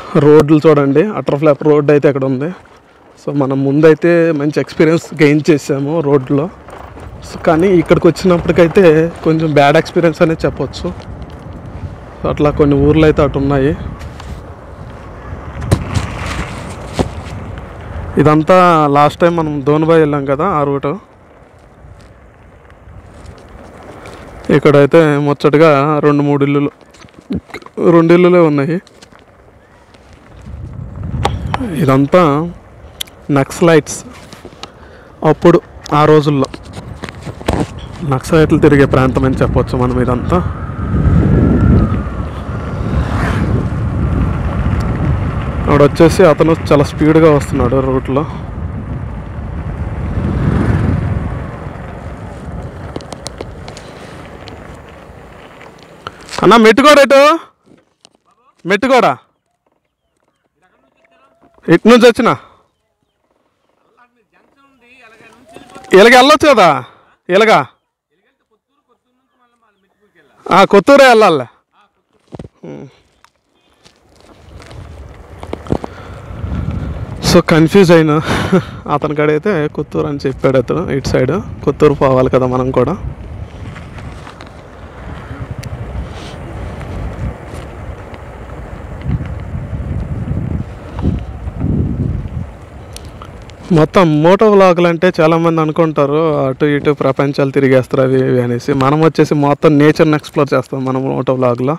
రోడ్లు చూడండి utter flop road అయితే ఇక్కడ ఉంది సో మనం ముందైతే మంచి ఎక్స్పీరియన్స్ గెయిన్ చేసాము రోడ్లో సో కానీ ఇక్కడికి వచ్చినప్పటికైతే కొంచెం బ్యాడ్ ఎక్స్పీరియన్స్ అనేది చెప్పొచ్చు సో అట్లా కొన్ని ఊర్లు అయితే అటు ఉన్నాయి ఇదంతా లాస్ట్ టైం మనం దోన్బాయ్ వెళ్ళాం కదా ఆ రూట్ ఇక్కడైతే ముచ్చటగా రెండు మూడు ఇల్లులు రెండు ఇల్లులే ఉన్నాయి ఇదంతా నక్సలైట్స్ అప్పుడు ఆ రోజుల్లో నక్సలైట్లు తిరిగే ప్రాంతం అని చెప్పొచ్చు మనం ఇదంతా అక్కడ వచ్చేసి అతను చాలా స్పీడ్గా వస్తున్నాడు రూట్లో అన్న మెట్టుకోడు ఎటు మెట్టుకోడా ఇటు నుంచి వచ్చిన ఇలాగ వెళ్ళొచ్చు కదా ఇలాగా ఆ, కొత్తూరే వెళ్ళాలి సో కన్ఫ్యూజ్ అయినా అతని కాడైతే కొత్తూరు అని చెప్పాడు అతను ఇటు సైడ్ కొత్తూరు పోవాలి కదా మనం కూడా మొత్తం మోటో వ్లాగులు అంటే చాలామంది అనుకుంటారు అటు ఇటు ప్రపంచాలు తిరిగేస్తారు అవి ఇవి అనేసి మనం వచ్చేసి మొత్తం నేచర్ని ఎక్స్ప్లోర్ చేస్తాం మనం మోటో వ్లాగ్లో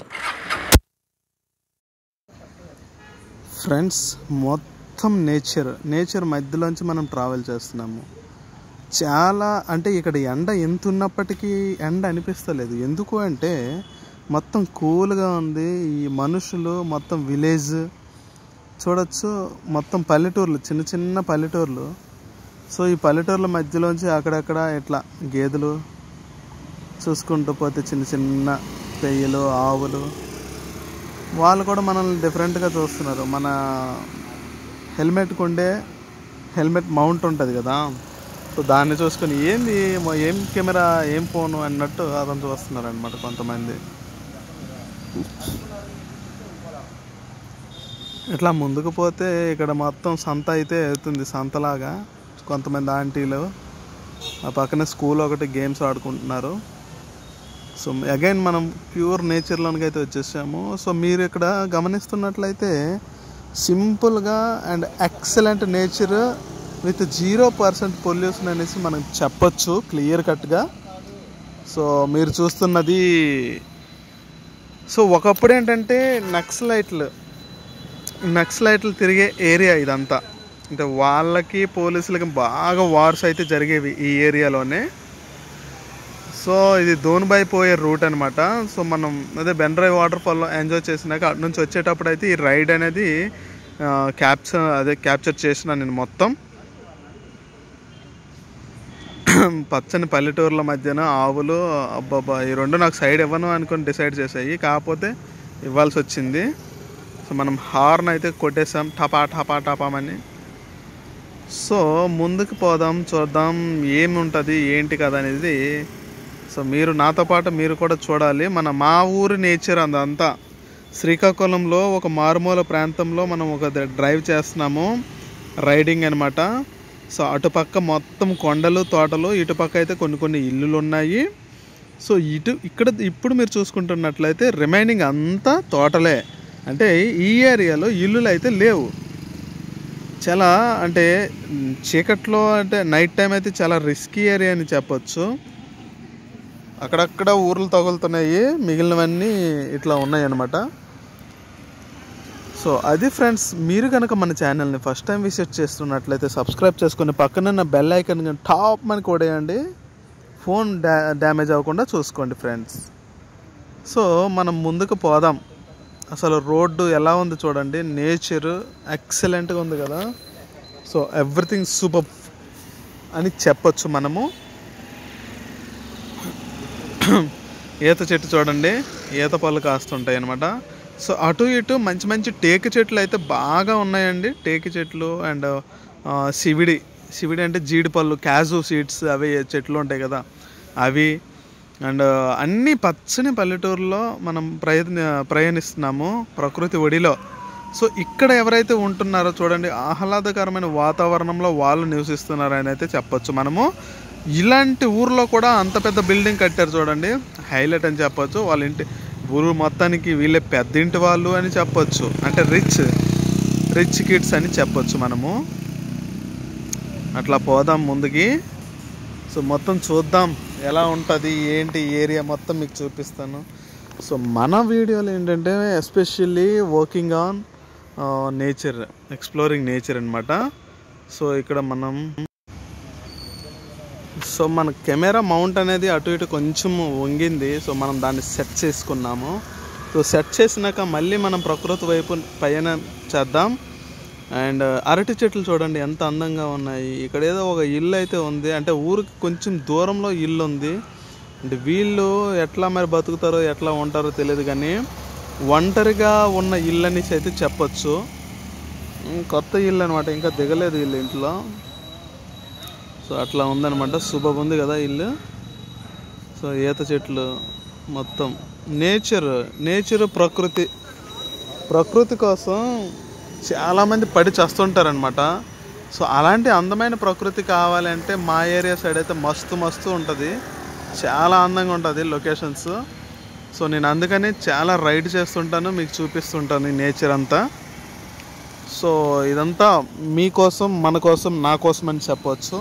ఫ్రెండ్స్ మొత్తం నేచర్ నేచర్ మధ్యలోంచి మనం ట్రావెల్ చేస్తున్నాము చాలా అంటే ఇక్కడ ఎండ ఎంత ఉన్నప్పటికీ ఎండ అనిపిస్తలేదు ఎందుకు అంటే మొత్తం కూల్గా ఉంది ఈ మనుషులు మొత్తం విలేజ్ చూడొచ్చు మొత్తం పల్లెటూర్లు చిన్న చిన్న పల్లెటూర్లు సో ఈ పల్లెటూర్ల మధ్యలోంచి అక్కడక్కడ ఇట్లా గేదెలు చూసుకుంటూ పోతే చిన్న చిన్న పెయ్యలు ఆవులు వాళ్ళు కూడా మనల్ని డిఫరెంట్గా చూస్తున్నారు మన హెల్మెట్ కొండే హెల్మెట్ మౌంట్ ఉంటుంది కదా సో దాన్ని చూసుకొని ఏంది మ- ఏం కెమెరా ఏం ఫోను అన్నట్టు అతను చూస్తున్నారు అనమాట కొంతమంది ఇట్లా ముందుకు పోతే ఇక్కడ మొత్తం సంత అయితే అవుతుంది సంతలాగా కొంతమంది ఆంటీలు ఆ పక్కనే స్కూల్ ఒకటి గేమ్స్ ఆడుకుంటున్నారు సో అగైన్ మనం ప్యూర్ నేచర్లోనికి అయితే వచ్చేసాము సో మీరు ఇక్కడ గమనిస్తున్నట్లయితే సింపుల్గా and excellent nature with zero percent pollution అనేసి మనం చెప్పొచ్చు క్లియర్ కట్గా సో మీరు చూస్తున్నది సో ఒకప్పుడు ఏంటంటే నక్సలైట్లు నక్సలైట్లు తిరిగే ఏరియా ఇదంతా అంటే వాళ్ళకి పోలీసులకి బాగా వార్స్ అయితే జరిగేవి ఈ ఏరియాలోనే సో ఇది దోన్బాయ్ పోయే రూట్ అనమాట సో మనం అదే బెండ్రాయ్ వాటర్ ఫాల్లో ఎంజాయ్ చేసినాక అటు నుంచి వచ్చేటప్పుడు అయితే ఈ రైడ్ అనేది క్యాప్చర్ అదే క్యాప్చర్ చేసిన నేను మొత్తం పచ్చని పల్లెటూర్ల మధ్యన ఆవులు అబ్బాబా ఈ రెండు నాకు సైడ్ ఇవ్వను అనుకొని డిసైడ్ చేసాయి కాకపోతే ఇవ్వాల్సి వచ్చింది సో మనం హార్న్ అయితే కొట్టేసాం టపా టపా టపామని సో ముందుకు పోదాం చూద్దాం ఏమి ఉంటుంది ఏంటి కదా అనేది సో మీరు నాతో పాటు మీరు కూడా చూడాలి మన మా ఊరి నేచర్ అదంతా శ్రీకాకుళంలో ఒక మారుమూల ప్రాంతంలో మనం ఒక ద- డ్రైవ్ చేస్తున్నాము రైడింగ్ అనమాట సో అటుపక్క మొత్తం కొండలు తోటలు ఇటుపక్క అయితే కొన్ని కొన్ని ఇల్లులు ఉన్నాయి సో ఇటు ఇక్కడ ఇప్పుడు మీరు చూసుకుంటున్నట్లయితే రిమైనింగ్ అంతా తోటలే అంటే ఈ ఏరియాలో ఇల్లులు అయితే లేవు చాలా అంటే మ్, చీకట్లో అంటే నైట్ టైం అయితే చాలా రిస్కీ ఏరియా అని చెప్పొచ్చు అక్కడక్కడ ఊర్లు తగులుతున్నాయి మిగిలినవన్నీ ఇట్లా ఉన్నాయి అన్నమాట సో అది ఫ్రెండ్స్ మీరు కనుక మన ఛానల్ని ఫస్ట్ టైం విజిట్ చేస్తున్నట్లయితే సబ్స్క్రైబ్ చేసుకుని పక్కన బెల్ ఐకన్ టాప్ అని కొడేయండి ఫోన్ డా డ్యామేజ్ అవ్వకుండా చూసుకోండి ఫ్రెండ్స్ సో మనం ముందుకు పోదాం అసలు రోడ్డు ఎలా ఉంది చూడండి నేచర్ ఎక్సలెంట్గా ఉంది కదా సో ఎవ్రీథింగ్ సూపర్ అని చెప్పొచ్చు మనము ఈత చెట్టు చూడండి ఈత పళ్ళు కాస్తుంటాయి అనమాట సో అటు ఇటు మంచి మంచి టేకు చెట్లు అయితే బాగా ఉన్నాయండి టేకు చెట్లు అండ్ సివిడి సివిడి అంటే జీడిపళ్ళు క్యాజు సీడ్స్ అవి చెట్లు ఉంటాయి కదా అవి అండ్ అన్ని పచ్చని పల్లెటూరులో మనం ప్రయత్న ప్రయాణిస్తున్నాము ప్రకృతి ఒడిలో సో ఇక్కడ ఎవరైతే ఉంటున్నారో చూడండి ఆహ్లాదకరమైన వాతావరణంలో వాళ్ళు నివసిస్తున్నారని అయితే చెప్పొచ్చు మనము ఇలాంటి ఊర్లో కూడా అంత పెద్ద బిల్డింగ్ కట్టారు చూడండి హైలైట్ అని చెప్పొచ్చు వాళ్ళ ఇంటి ఊరు మొత్తానికి వీళ్ళే పెద్ద ఇంటి వాళ్ళు అని చెప్పొచ్చు అంటే రిచ్ రిచ్ కిడ్స్ అని చెప్పొచ్చు మనము అట్లా పోదాం ముందుకి సో మొత్తం చూద్దాం ఎలా ఉంటుంది ఏంటి ఏరియా మొత్తం మీకు చూపిస్తాను సో మన వీడియోలు ఏంటంటే especially working on nature exploring nature అనమాట సో ఇక్కడ మనం సో మన కెమెరా మౌంట్ అనేది అటు ఇటు కొంచెం వంగింది సో మనం దాన్ని సెట్ చేసుకున్నాము సో సెట్ చేసినాక మళ్ళీ మనం ప్రకృతి వైపు పయన చేద్దాం అండ్ అరటి చెట్లు చూడండి ఎంత అందంగా ఉన్నాయి ఇక్కడ ఏదో ఒక ఇల్లు అయితే ఉంది అంటే ఊరికి కొంచెం దూరంలో ఇల్లు ఉంది అంటే వీళ్ళు ఎట్లా మరి బతుకుతారో ఎట్లా ఉంటారో తెలియదు కానీ ఒంటరిగా ఉన్న ఇల్లు అనేసి అయితే చెప్పొచ్చు ఉమ్, కొత్త ఇల్లు అనమాట ఇంకా దిగలేదు వీళ్ళు ఇంట్లో సో అట్లా ఉందన్నమాట శుభం ఉంది కదా ఇల్లు సో ఈత చెట్లు మొత్తం నేచర్ నేచర్ ప్రకృతి ప్రకృతి కోసం చాలామంది పడి చేస్తుంటారనమాట సో అలాంటి అందమైన ప్రకృతి కావాలంటే మా ఏరియా సైడ్ అయితే మస్తు మస్తు ఉంటుంది చాలా అందంగా ఉంటుంది లొకేషన్స్ సో నేను అందుకని చాలా రైడ్ చేస్తుంటాను మీకు చూపిస్తుంటాను ఈ నేచర్ అంతా సో ఇదంతా మీకోసం మన కోసం నా కోసం అని చెప్పవచ్చు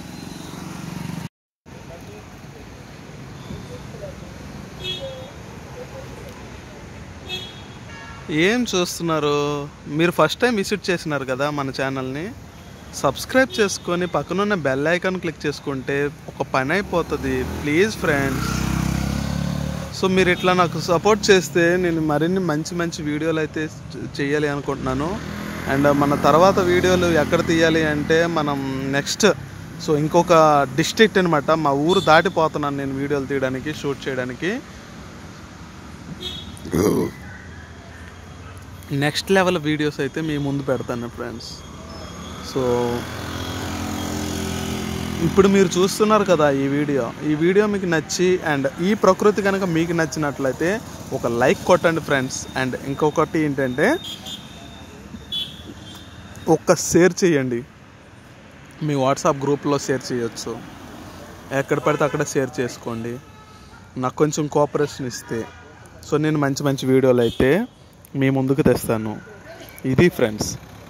ఏం చూస్తున్నారు మీరు ఫస్ట్ టైం విజిట్ చేసినారు కదా మన ఛానల్ని సబ్స్క్రైబ్ చేసుకొని పక్కనున్న బెల్ ఐకాన్ క్లిక్ చేసుకుంటే ఒక పని అయిపోతుంది ప్లీజ్ ఫ్రెండ్స్ సో మీరు ఇట్లా నాకు సపోర్ట్ చేస్తే నేను మరిన్ని మంచి మంచి వీడియోలు అయితే చే- చేయాలి అనుకుంటున్నాను అండ్ మన తర్వాత వీడియోలు ఎక్కడ తీయాలి అంటే మనం నెక్స్ట్ సో ఇంకొక డిస్ట్రిక్ట్ అనమాట మా ఊరు దాటిపోతున్నాను నేను వీడియోలు తీయడానికి షూట్ చేయడానికి నెక్స్ట్ లెవెల్ వీడియోస్ అయితే మీ ముందు పెడతాను ఫ్రెండ్స్ సో ఇప్పుడు మీరు చూస్తున్నారు కదా ఈ వీడియో ఈ వీడియో మీకు నచ్చి అండ్ ఈ ప్రకృతి కనుక మీకు నచ్చినట్లయితే ఒక లైక్ కొట్టండి ఫ్రెండ్స్ అండ్ ఇంకొకటి ఏంటంటే ఒక్క షేర్ చేయండి మీ వాట్సాప్ గ్రూప్లో షేర్ చేయొచ్చు ఎక్కడ పడితే అక్కడ షేర్ చేసుకోండి నాకు కొంచెం కోఆపరేషన్ ఇస్తే సో నేను మంచి మంచి వీడియోలు అయితే మీ ముందుకు తెస్తాను ఇది ఫ్రెండ్స్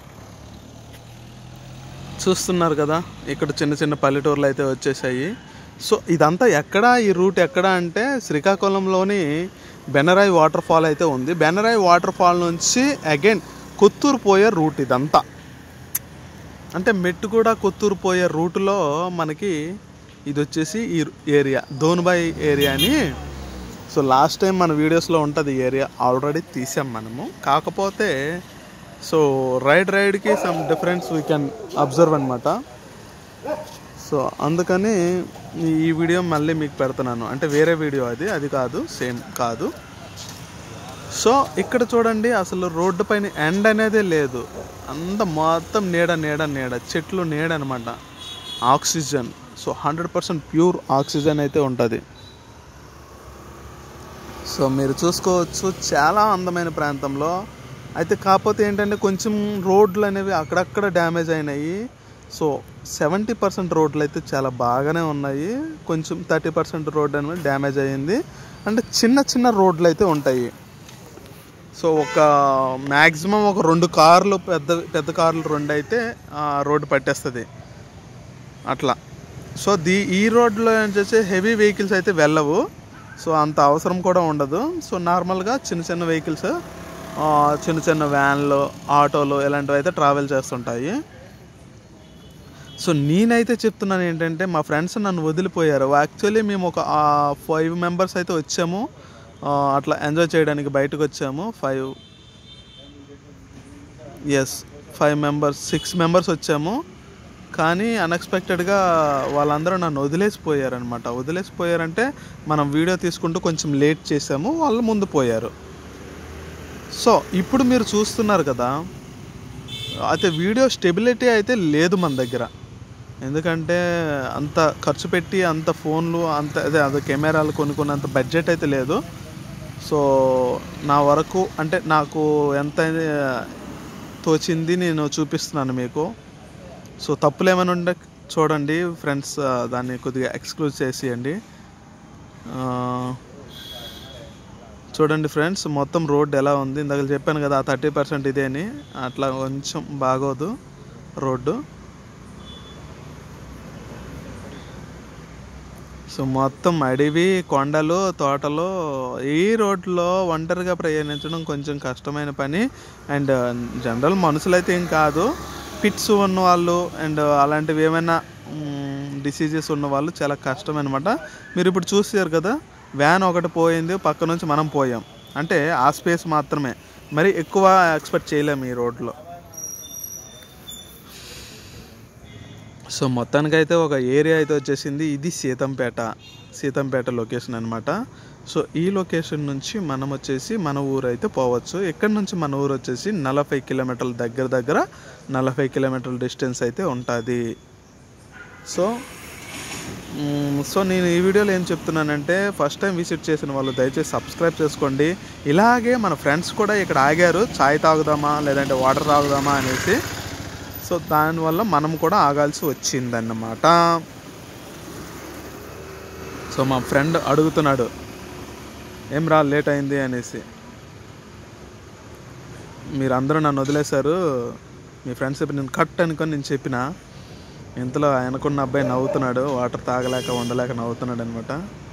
చూస్తున్నారు కదా ఇక్కడ చిన్న చిన్న పల్లెటూర్లు అయితే వచ్చేసాయి సో ఇదంతా ఎక్కడ ఈ రూట్ ఎక్కడ అంటే శ్రీకాకుళంలోని బెనరాయి వాటర్ ఫాల్ అయితే ఉంది బెనరాయి వాటర్ ఫాల్ నుంచి అగైన్ కొత్తూరు పోయే రూట్ ఇదంతా అంటే మెట్టుగూడ కొత్తూరు పోయే రూట్లో మనకి ఇది వచ్చేసి ఈ ఏరియా దోనుబాయి ఏరియా అని సో లాస్ట్ టైం మన వీడియోస్లో ఉంటుంది ఈ ఏరియా ఆల్రెడీ తీసాం మనము కాకపోతే సో రైడ్ రైడ్కి some difference we can observe అనమాట సో అందుకని ఈ వీడియో మళ్ళీ మీకు పెడుతున్నాను అంటే వేరే వీడియో అది అది కాదు సేమ్ కాదు సో ఇక్కడ చూడండి అసలు రోడ్డు పైన ఎండ్ అనేదే లేదు అంత మొత్తం నీడ నీడ నీడ చెట్లు నీడ అనమాట oxygen so hundred percent pure oxygen అయితే ఉంటుంది సో మీరు చూసుకోవచ్చు చాలా అందమైన ప్రాంతంలో అయితే కాకపోతే ఏంటంటే కొంచెం రోడ్లు అనేవి అక్కడక్కడ డ్యామేజ్ అయినాయి సో సెవెంటీ పర్సెంట్ రోడ్లు అయితే చాలా బాగానే ఉన్నాయి కొంచెం థర్టీ పర్సెంట్ రోడ్ అనేది డ్యామేజ్ అయ్యింది అంటే చిన్న చిన్న రోడ్లు అయితే ఉంటాయి సో ఒక మ్యాక్సిమం ఒక రెండు కార్లు పెద్ద పెద్ద కార్లు రెండు అయితే ఆ, రోడ్డు పట్టేస్తుంది అట్లా సో దీ ఈ రోడ్లో వచ్చేసి హెవీ వెహికల్స్ అయితే వెళ్ళవు సో అంత అవసరం కూడా ఉండదు సో నార్మల్గా చిన్న చిన్న వెహికల్స్ చిన్న చిన్న వ్యాన్లు ఆటోలు ఇలాంటివి అయితే ట్రావెల్ చేస్తుంటాయి సో నేనైతే చెప్తున్నాను ఏంటంటే మా ఫ్రెండ్స్ నన్ను వదిలిపోయారు యాక్చువల్లీ మేము ఒక ఫైవ్ మెంబర్స్ అయితే వచ్చాము ఆ, అట్లా ఎంజాయ్ చేయడానికి బయటకు వచ్చాము ఫైవ్ ఎస్ ఫైవ్ మెంబర్స్ సిక్స్ మెంబర్స్ వచ్చాము కానీ అన్ఎక్స్పెక్టెడ్గా వాళ్ళందరూ నన్ను వదిలేసిపోయారనమాట వదిలేసిపోయారంటే మనం వీడియో తీసుకుంటూ కొంచెం లేట్ చేసాము వాళ్ళు ముందు పోయారు సో ఇప్పుడు మీరు చూస్తున్నారు కదా అయితే వీడియో స్టెబిలిటీ అయితే లేదు మన దగ్గర ఎందుకంటే అంత ఖర్చు పెట్టి అంత ఫోన్లు అంత అదే అదే కెమెరాలు కొనుక్కున్నంత బడ్జెట్ అయితే లేదు సో నా వరకు అంటే నాకు ఎంత తోచింది నేను చూపిస్తున్నాను మీకు సో తప్పులు ఏమైనా ఉంటే చూడండి ఫ్రెండ్స్ ఆ, దాన్ని కొద్దిగా ఎక్స్క్లూజ్ చేసేయండి ఆ, చూడండి ఫ్రెండ్స్ మొత్తం రోడ్ ఎలా ఉంది ఇందాక చెప్పాను కదా థర్టీ పర్సెంట్ ఇదే అని అట్లా కొంచెం బాగోదు రోడ్డు సో మొత్తం అడవి కొండలు తోటలు ఈ రోడ్లో ఒంటరిగా ప్రయాణించడం కొంచెం కష్టమైన పని అండ్ జనరల్ మనుషులైతే ఏం కాదు పిట్స్ ఉన్న వాళ్ళు అండ్ అలాంటివి ఏమైనా డిసీజెస్ ఉన్న వాళ్ళు చాలా కష్టం అనమాట మీరు ఇప్పుడు చూసారు కదా వ్యాన్ ఒకటి పోయింది పక్క నుంచి మనం పోయాం అంటే ఆ స్పేస్ మాత్రమే మరి ఎక్కువ ఎక్స్పెక్ట్ చేయలేము ఈ రోడ్లో సో మొత్తానికైతే ఒక ఏరియా అయితే వచ్చేసింది ఇది సీతంపేట సీతంపేట లొకేషన్ అనమాట సో ఈ లొకేషన్ నుంచి మనం వచ్చేసి మన ఊరు అయితే పోవచ్చు ఇక్కడ నుంచి మన ఊరు వచ్చేసి నలభై కిలోమీటర్ల దగ్గర దగ్గర నలభై కిలోమీటర్ల డిస్టెన్స్ అయితే ఉంటుంది సో మ్మ్, సో నేను ఈ వీడియోలో ఏం చెప్తున్నానంటే ఫస్ట్ టైం విజిట్ చేసిన వాళ్ళు దయచేసి సబ్స్క్రైబ్ చేసుకోండి ఇలాగే మన ఫ్రెండ్స్ కూడా ఇక్కడ ఆగారు చాయ్ తాగుదామా లేదంటే వాటర్ తాగుదామా అనేసి సో దానివల్ల మనం కూడా ఆగాల్సి వచ్చిందన్నమాట సో మా ఫ్రెండ్ అడుగుతున్నాడు ఏం రా లేట్ అయింది అనేసి మీరందరూ నన్ను వదిలేశారు మీ ఫ్రెండ్స్ ఇప్పుడు నేను కట్ అనుకొని నేను చెప్పిన ఇంతలో ఆయనకున్న అబ్బాయి నవ్వుతున్నాడు వాటర్ తాగలేక ఉండలేక నవ్వుతున్నాడు అనమాట